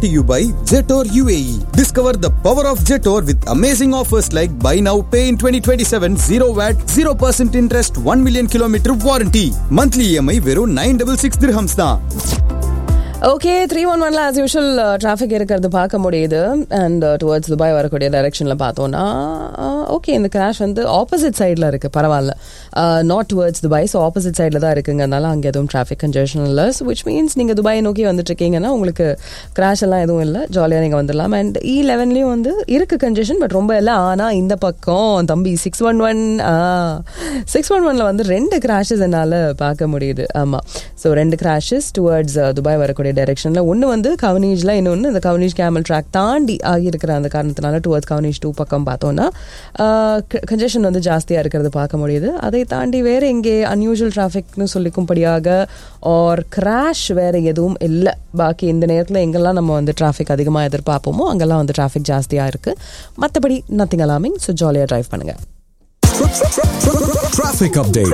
brought to you by Jetor UAE. Discover the power of Jetor with amazing offers like buy now, pay in 2027, 0 VAT, 0% interest, 1 million kilometer warranty. Monthly EMI வெறும் 966 dirhams தான். Okay three one ஒன்ல as usual traffic இருக்கிறது பார்க்க முடியுது and towards Dubai வரக்கூடிய டைரக்ஷனில் பார்த்தோன்னா okay இந்த கிராஷ் வந்து ஆப்போசிட் சைடில் இருக்குது பரவாயில்ல not towards Dubai so opposite சைடில் தான் இருக்குங்கனால அங்கே எதுவும் டிராஃபிக் கன்ஜெஷன் இல்லை ஸோ விச் மீன்ஸ் நீங்கள் துபாய் நோக்கி வந்துட்டு இருக்கீங்கன்னா உங்களுக்கு கிராஷ் எல்லாம் எதுவும் இல்லை ஜாலியாக நீங்கள் வந்துடலாம் அண்ட் இ லெவன்லேயும் வந்து இருக்குது கன்ஜெஷன் பட் ரொம்ப இல்லை ஆனால் இந்த பக்கம் தம்பி six one one six one ஒனில் வந்து ரெண்டு கிராஷஸ் என்னால் பார்க்க முடியுது ஆமாம் ஸோ ரெண்டு கிராஷஸ் டுவர்ட்ஸ் துபாய் வரக்கூடிய டைரக்ஷனில் ஒன்று வந்து கவனீஜில் இன்னொன்று இந்த கவனீஜ் கேமல் ட்ராக் தாண்டி ஆகியிருக்கிற அந்த காரணத்தினால டுவர்ட்ஸ் கவனீஜ் டூ பக்கம் பார்த்தோன்னா கன்ஜெஷன் வந்து ஜாஸ்தியாக இருக்கிறது பார்க்க முடியுது அதை தாண்டி வேறு எங்கே அன்யூஷுவல் டிராஃபிக்னு சொல்லிக்கும்படியாக ஆர் கிராஷ் வேறு எதுவும் இல்லை பாக்கி இந்த நேரத்தில் எங்கெல்லாம் நம்ம வந்து டிராஃபிக் அதிகமாக எதிர்பார்ப்போமோ அங்கெல்லாம் வந்து டிராஃபிக் ஜாஸ்தியாக இருக்குது மற்றபடி நத்திங் அலாமிங் ஸோ ஜாலியாக ட்ரைவ் பண்ணுங்கள் Traffic update.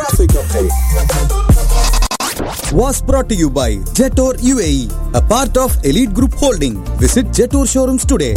Was brought to you by Jetor UAE, a part of Elite Group Holding. Visit Jetor showrooms today.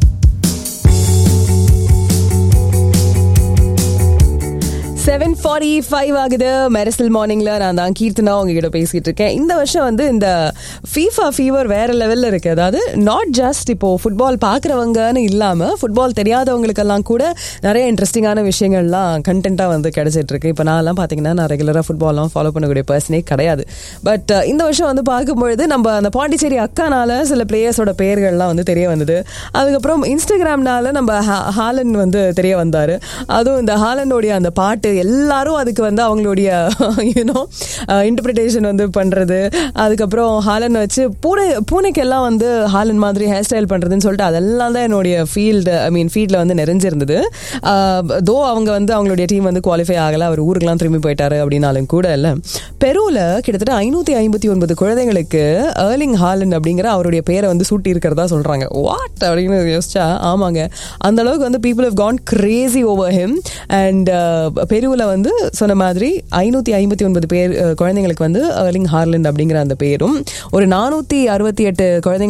Seven forty five ஆகுது மெரசல் மார்னிங்ல நான் தான் கீர்த்தனா உங்ககிட்ட பேசிட்டு இருக்கேன் இந்த வருஷம் வந்து இந்த ஃபீஃபா ஃபீவர் வேற லெவல்ல இருக்கு அதாவது நாட் ஜஸ்ட் இப்போ ஃபுட்பால் பார்க்குறவங்கன்னு இல்லாம ஃபுட்பால் தெரியாதவங்களுக்கெல்லாம் கூட நிறைய இன்ட்ரெஸ்டிங்கான விஷயங்கள்லாம் கண்டென்ட்டா வந்து கிடைச்சிட்டு இருக்கு இப்போ நான்லாம் பார்த்தீங்கன்னா நான் ரெகுலராக ஃபுட்பால்லாம் ஃபாலோ பண்ணக்கூடிய பர்சனே கிடையாது பட் இந்த வருஷம் வந்து பார்க்கும்பொழுது நம்ம அந்த பாண்டிச்சேரி அக்கானால சில பிளேயர்ஸோட பெயர்கள்லாம் வந்து தெரிய வந்தது அதுக்கப்புறம் இன்ஸ்டாகிராம்னால நம்ம ஹாலன் வந்து தெரிய வந்தாரு அதுவும் இந்த ஹாலனோடைய அந்த பாட்டு எல்லாரும் அதுக்கு வந்து அவங்களுடைய யூனோ இன்டர்பிரிட்டேஷன் வந்து பண்றது அதுக்கப்புறம் ஹாலன் வச்சு பூனை பூனைக்கெல்லாம் வந்து ஹாலன் மாதிரி ஹேர் ஸ்டைல் பண்றதுன்னு சொல்லிட்டு அதெல்லாம் தான் என்னுடைய ஃபீல்டு ஐ மீன் ஃபீல்டில் வந்து நிறைஞ்சிருந்தது தோ அவங்க வந்து அவங்களுடைய டீம் வந்து குவாலிஃபை ஆகலை அவர் ஊருக்குலாம் திரும்பி போயிட்டாரு அப்படின்னாலும் கூட இல்லை பெருவில் கிட்டத்தட்ட ஐநூற்றி ஐம்பத்தி ஒன்பது குழந்தைங்களுக்கு ஏர்லிங் ஹாலன் அப்படிங்கிற அவருடைய பேரை வந்து சூட்டி இருக்கிறதா சொல்கிறாங்க வாட் அப்படின்னு யோசிச்சா ஆமாங்க அந்த அளவுக்கு வந்து people have gone crazy over him and பெருவில் வந்து சொன்ன மாதிரி ஐநூற்றி ஐம்பத்தி ஒன்பது பேர் குழந்தைங்களுக்கு வந்து ஏர்லிங் ஹார்லண்ட் அப்படிங்கிற அந்த பேரும் ஒரு நானூற்றி அறுபத்தி எட்டு குழந்தைங்க